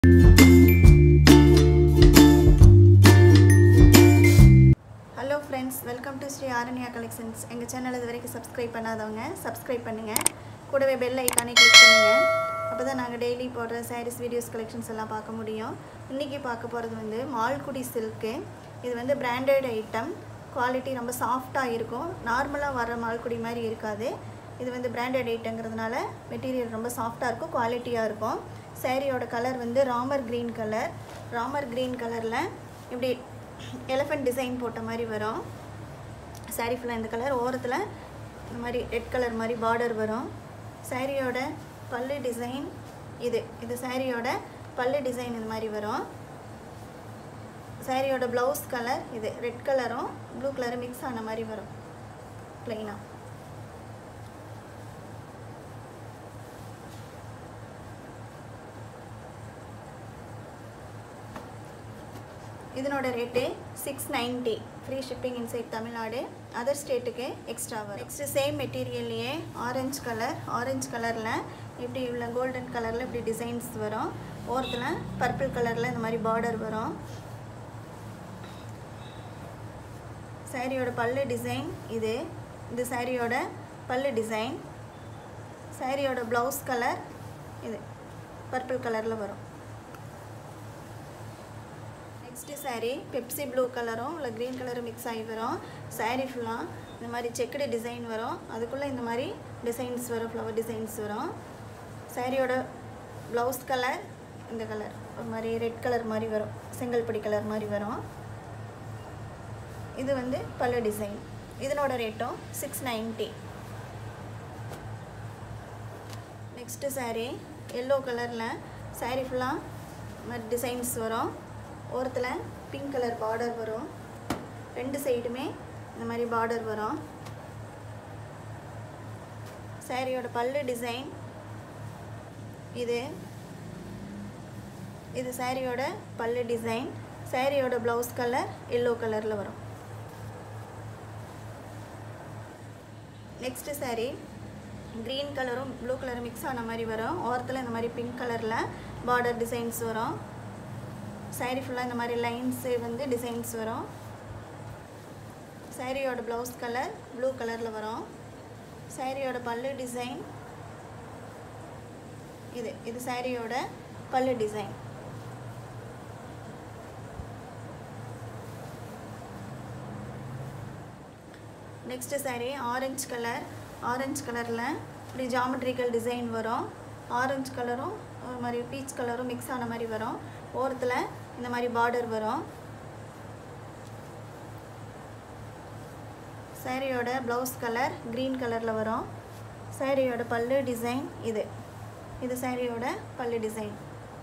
hello friends welcome to Shri Aranya collections எங்கள் channel இது வரைக்கும் சப்ஸ்கிரைப் பண்ணாதவங்க சப்ஸ்கிரைப் பண்ணுங்கள் கூடவே பெல் ஐக்கானே கிளிக் பண்ணுங்கள் அப்போ தான் நாங்கள் டெய்லி போடுற சாரீஸ் வீடியோஸ் கலெக்ஷன்ஸ் எல்லாம் பார்க்க முடியும் இன்றைக்கி பார்க்க போகிறது வந்து மால்குடி சில்க்கு இது வந்து பிராண்டட் ஐட்டம் குவாலிட்டி ரொம்ப சாஃப்டாக இருக்கும் நார்மலாக வர மால்குடி மாதிரி இருக்காது இது வந்து பிராண்டட் ஐட்டங்கிறதுனால மெட்டீரியல் ரொம்ப சாஃப்டாக இருக்கும் குவாலிட்டியாக இருக்கும் சாரியோட கலர் வந்து Ramar green colour Ramar green கலரில் இப்படி எலஃபண்ட் டிசைன் போட்ட மாதிரி வரும் சாரீ ஃபுல்லாக இந்த கலர் ஓரத்தில் இந்த மாதிரி ரெட் கலர் மாதிரி பார்டர் வரும் சாரியோட பல்லு டிசைன் இது இது சாரியோட பல்லு டிசைன் இது மாதிரி வரும் சாரியோட ப்ளவுஸ் கலர் இது ரெட் கலரும் ப்ளூ கலரும் மிக்ஸ் ஆன மாதிரி வரும் ப்ளைனாக இதனோட rate six ninety free shipping inside Tamil Nadu other ஸ்டேட்டுக்கு எக்ஸ்ட்ரா வரும் நெக்ஸ்ட்டு சேம் மெட்டீரியல்லையே ஆரஞ்சு கலர் ஆரஞ்சு கலரில் இப்படி உள்ள கோல்டன் கலரில் இப்படி டிசைன்ஸ் வரும் ஓரத்தில் பர்பிள் கலரில் இந்த மாதிரி பார்டர் வரும் சாரியோட பல்லு டிசைன் இது இது சாரியோட பல்லு டிசைன் சாரியோட ப்ளவுஸ் கலர் இது பர்பிள் கலரில் வரும் நெக்ஸ்ட்டு சாரீ பெப்சி ப்ளூ கலரும் இல்லை க்ரீன் கலரும் மிக்ஸ் ஆகி வரும் சாரீ ஃபுல்லாக இந்த மாதிரி செக்குடு டிசைன் வரும் அதுக்குள்ளே இந்த மாதிரி டிசைன்ஸ் வரும் ஃப்ளவர் டிசைன்ஸ் வரும் சாரியோட ப்ளவுஸ் கலர் இந்த கலர் ஒரு மாதிரி ரெட் கலர் மாதிரி வரும் செங்கல்படி கலர் மாதிரி வரும் இது வந்து பல்லு டிசைன் இதனோட ரேட்டும் six ninety next sari yellow கலரில் சாரீ ஃபுல்லாக மாதிரி டிசைன்ஸ் வரும் ஓரத்தில் பிங்க் கலர் பார்டர் வரும் ரெண்டு சைடுமே இந்த மாதிரி பார்டர் வரும் சாரியோட பல்லு டிசைன் இது இது சாரியோட பல்லு டிசைன் சாரியோட ப்ளவுஸ் கலர் எல்லோ கலரில் வரும் நெக்ஸ்ட்டு சாரீ க்ரீன் கலரும் ப்ளூ கலரும் மிக்ஸ் ஆன மாதிரி வரும் ஓரத்தில் இந்த மாதிரி பிங்க் கலரில் பார்டர் டிசைன்ஸ் வரும் சாரீ ஃபுல்லாக இந்த மாதிரி லைன்ஸு வந்து டிசைன்ஸ் வரும் சாரியோட ப்ளவுஸ் கலர் ப்ளூ கலரில் வரும் சாரியோட பல்லு டிசைன் இது இது சாரியோட பல்லு design next sari orange colour orange கலரில் இப்படி ஜாமெட்ரிக்கல் டிசைன் வரும் ஆரஞ்சு கலரும் ஒரு மாதிரி பீச் கலரும் மிக்ஸ் ஆன மாதிரி வரும் ஓரத்தில் இந்த மாதிரி பார்டர் வரும் சாரியோட ப்ளவுஸ் கலர் க்ரீன் கலரில் வரும் சாரியோட பல்லு டிசைன் இது இது சாரியோட பல்லு டிசைன்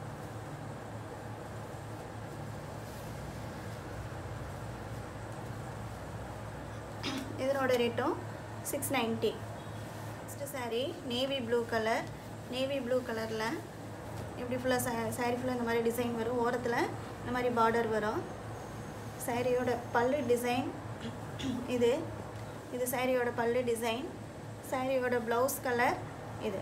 இதனோட ரேட்டும் six ninety next sari navy blue colour navy blue கலரில் இப்படி ஃபுல்லாக சா சாரீ ஃபுல்லாக இந்த மாதிரி டிசைன் வரும் ஓரத்தில் இந்த மாதிரி பார்டர் வரும் சாரியோட பல்லு டிசைன் இது இது சாரியோட பல்லு டிசைன் சாரியோட ப்ளவுஸ் கலர் இது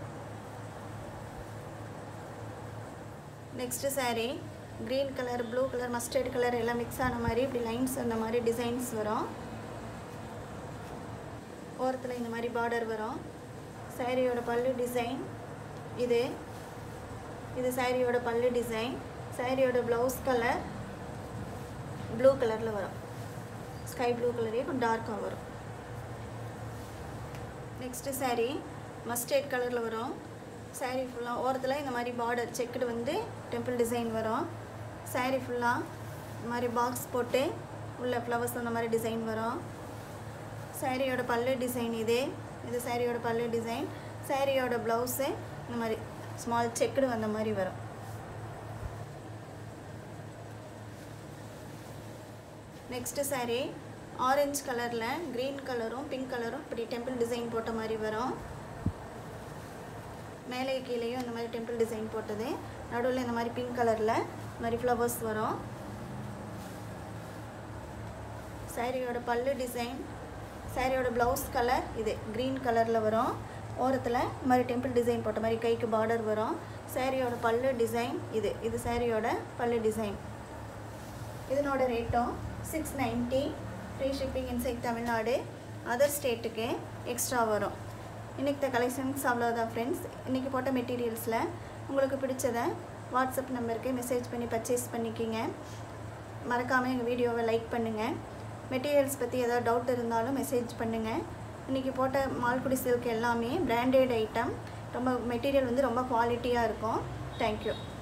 next sari green colour blue colour mustard colour எல்லாம் மிக்ஸ் ஆன மாதிரி இப்படி லைன்ஸ் அந்த மாதிரி டிசைன்ஸ் வரும் ஓரத்தில் இந்த மாதிரி பார்டர் வரும் சாரியோட பல்லு டிசைன் இது இது சாரியோட பல்லு டிசைன் சாரியோட ப்ளவுஸ் கலர் ப்ளூ கலரில் வரும் ஸ்கை ப்ளூ கலரே கொஞ்சம் டார்க்காக வரும் நெக்ஸ்ட்டு சாரீ மஸ்டர்ட் கலரில் வரும் சாரீ ஃபுல்லாக ஓரத்தில் இந்த மாதிரி பார்டர் செக்குடு வந்து டெம்பிள் டிசைன் வரும் சாரீ ஃபுல்லாக இந்த மாதிரி பாக்ஸ் போட்டு உள்ள ஃப்ளவர்ஸ் அந்த மாதிரி டிசைன் வரும் சாரியோட பல்லு டிசைன் இதே இது சாரியோட பல்லு டிசைன் சாரியோட ப்ளவுஸு இந்த மாதிரி ஸ்மால் செக்குடு வந்த மாதிரி வரும் நெக்ஸ்ட்டு சாரீ ஆரஞ்சு கலரில் க்ரீன் கலரும் பிங்க் கலரும் இப்படி டெம்பிள் டிசைன் போட்ட மாதிரி வரும் மேலே கீழேயும் இந்த மாதிரி டெம்பிள் டிசைன் போட்டது நடுவில் இந்த மாதிரி பிங்க் கலரில் இந்த மாதிரி ஃப்ளவர்ஸ் வரும் சாரியோட பல்லு டிசைன் சாரியோட ப்ளவுஸ் கலர் இது க்ரீன் கலரில் வரும் ஓரத்தில் இந்த மாதிரி டெம்பிள் டிசைன் போட்ட மாதிரி கைக்கு பார்டர் வரும் சாரியோட பல்லு டிசைன் இது இது சாரியோட பல்லு டிசைன் இதனோட ரேட்டும் six ninety free shipping inside Tamil Nadu other ஸ்டேட்டுக்கு எக்ஸ்ட்ரா வரும் இன்றைக்கி த கலெக்ஷன்ஸ் அவ்வளோதான் ஃப்ரெண்ட்ஸ் இன்றைக்கி போட்ட மெட்டீரியல்ஸில் உங்களுக்கு பிடிச்சதை வாட்ஸ்அப் நம்பருக்கு மெசேஜ் பண்ணி பர்ச்சேஸ் பண்ணிக்கிங்க மறக்காமல் எங்கள் வீடியோவை லைக் பண்ணுங்கள் மெட்டீரியல்ஸ் பற்றி ஏதாவது டவுட் இருந்தாலும் மெசேஜ் பண்ணுங்கள் இன்றைக்கி போட்ட மால்குடி சில்க் எல்லாமே பிராண்டட் ஐட்டம் ரொம்ப மெட்டீரியல் வந்து ரொம்ப குவாலிட்டியாக இருக்கும் தேங்க்யூ